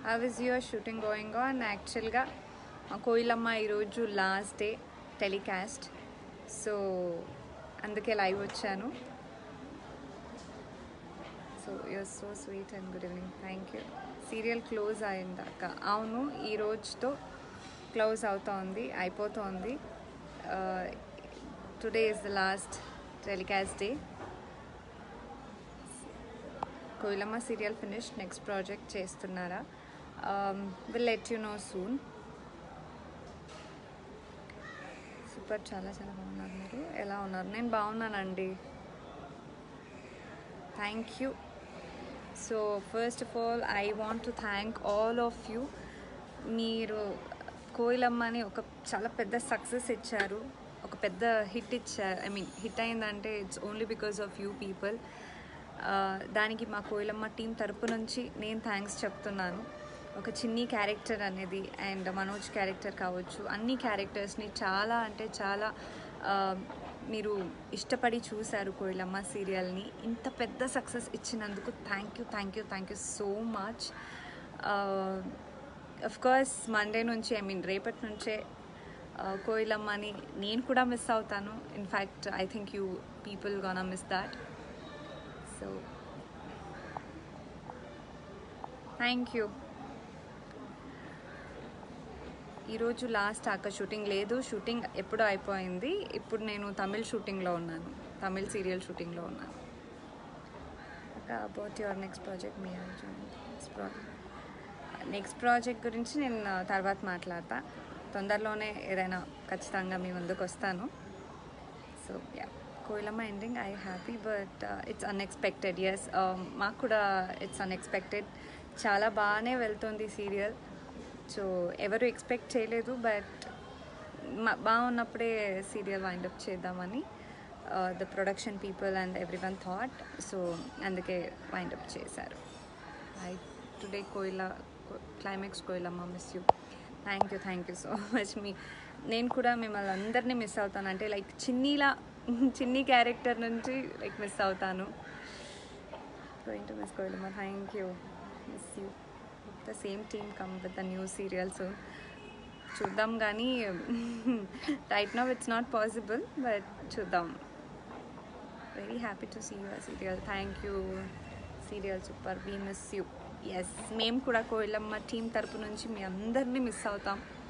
how is your shooting going on యాక్చువల్గా మా కోయిలమ్మ ఈరోజు లాస్ట్ డే టెలికాస్ట్ సో అందుకే లైవ్ వచ్చాను so you're so sweet and good evening thank you serial close అయిందాక అవును ఈ రోజుతో క్లోజ్ అవుతోంది అయిపోతోంది today is the last telecast day Koyilamma serial finish next project చేస్తున్నారా will let you know soon super చాలా చాలా బాగున్నారు మీరు ఎలా ఉన్నారు నేను బాగున్నానండి thank you so first of all I want to thank all of you మీరు కోయిలమ్మని ఒక చాలా పెద్ద సక్సెస్ ఇచ్చారు ఒక పెద్ద హిట్ ఇచ్చారు ఐ మీన్ హిట్ అయిందంటే it's only because of you people దానికి మా కోయిలమ్మ టీం తరపు నుంచి నేను థ్యాంక్స్ చెప్తున్నాను ఒక చిన్ని క్యారెక్టర్ అనేది అండ్ మనోజ్ క్యారెక్టర్ కావచ్చు అన్ని క్యారెక్టర్స్ని చాలా అంటే చాలా ఆ, మీరు ఇష్టపడి చూశారు కోయిలమ్మ సీరియల్ని ఇంత పెద్ద సక్సెస్ ఇచ్చినందుకు thank you thank you thank you so much of course Monday నుంచి ఐ మీన్ రేపటి నుంచే ఆ, కోయిలమ్మని నేను కూడా మిస్ అవుతాను in fact I think you people gonna miss that so thank you ఈరోజు లాస్ట్ అక్క షూటింగ్ లేదు షూటింగ్ ఎప్పుడో అయిపోయింది ఇప్పుడు నేను తమిళ్ షూటింగ్లో ఉన్నాను తమిళ్ సీరియల్ షూటింగ్లో ఉన్నాను అబౌట్ యువర్ నెక్స్ట్ ప్రాజెక్ట్ మీ నెక్స్ట్ ప్రాజెక్ట్ నెక్స్ట్ ప్రాజెక్ట్ గురించి నేను ఆ, తర్వాత మాట్లాడతా తొందరలోనే ఏదైనా ఖచ్చితంగా మీ ముందుకు వస్తాను so yeah Koyilamma ending I happy but it's unexpected yes మాకు కూడా ఇట్స్ అన్ఎక్స్పెక్టెడ్ చాలా బాగానే వెళ్తుంది సీరియల్ సో ఎవరు ఎక్స్పెక్ట్ చేయలేదు బట్ బాగున్నప్పుడే సీరియల్ వైండప్ చేద్దామని the production people and everyone thought so అందుకే వైండప్ చేశారు I today Koyila climax Koyilamma miss you thank you thank you so much మీ నేను కూడా మిమ్మల్ని అందరినీ మిస్ అవుతాను అంటే లైక్ చిన్నీలా చిన్ని క్యారెక్టర్ నుంచి లైక్ మిస్ అవుతాను going to miss Koyilamma thank you miss you the same team come with the new serials చూద్దాం కానీ right now it's not possible but చూద్దాం very happy to see your serial thank you serial super we miss you yes మేము కూడా కోయిలమ్మ team తరపు నుంచి మీ అందరినీ miss అవుతాం